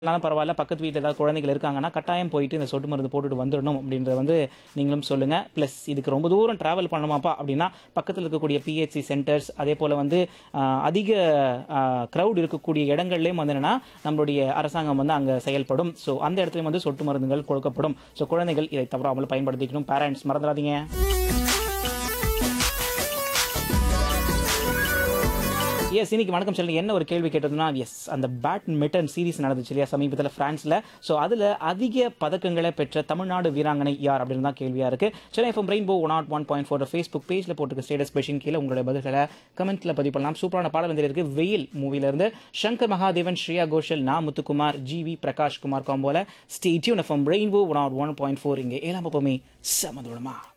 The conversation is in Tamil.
இல்லைனாலும் பரவாயில்ல பக்கத்து வீட்டில் ஏதாவது குழந்தைகள் இருக்காங்கன்னா கட்டாயம் போயிட்டு இந்த சொட்டு மருந்து போட்டுட்டு வந்துடணும் அப்படின்றத வந்து நீங்களும் சொல்லுங்க ப்ளஸ் இதுக்கு ரொம்ப தூரம் டிராவல் பண்ணணுமாப்பா அப்படின்னா பக்கத்தில் இருக்கக்கூடிய பிஹெச்சி சென்டர்ஸ் அதே போல் வந்து ஆஹ், அதிக க்ரௌட் இருக்கக்கூடிய இடங்கள்லேயும் வந்து என்னன்னா நம்மளுடைய அரசாங்கம் வந்து அங்கே செயல்படும் ஸோ அந்த இடத்துலையும் வந்து சொட்டு மருந்துகள் கொடுக்கப்படும் ஸோ குழந்தைகள் இதை தவறாமல் பயன்படுத்திக்கணும் பேரண்ட்ஸ் மறந்துடாதீங்க எஸ் இன்னைக்கு வணக்கம் சொல்லி என்ன ஒரு கேள்வி கேட்டதுன்னா எஸ் அந்த பேட்மிண்டன் சீரிஸ் நடந்துச்சு இல்லையா சமீபத்தில் பிரான்ஸ்ல ஸோ அதில் அதிக பதக்கங்களை பெற்ற தமிழ்நாடு வீராங்கனை யார் அப்படின்னு தான் கேள்வியா இருக்கு Chennai FM rainbow one naught one point four Facebook பேஜில் போட்டுக்க ஸ்டேட்டஸ் கொஷின் கீழே உங்களுடைய பதில்களை கமெண்ட்ல பதிவு பண்ணலாம் சூப்பரான பாடல் வந்து இருக்கு வெயில் மூவில இருந்து சங்கர் மகாதேவன் ஸ்ரேயா கோஷல் நா முத்துக்குமார் ஜிவி பிரகாஷ் குமார் காம்போல ஸ்டேட்யூன் FM rainbow one naught one point four இங்கே ஏழாம் பப்பமே சமதுடமா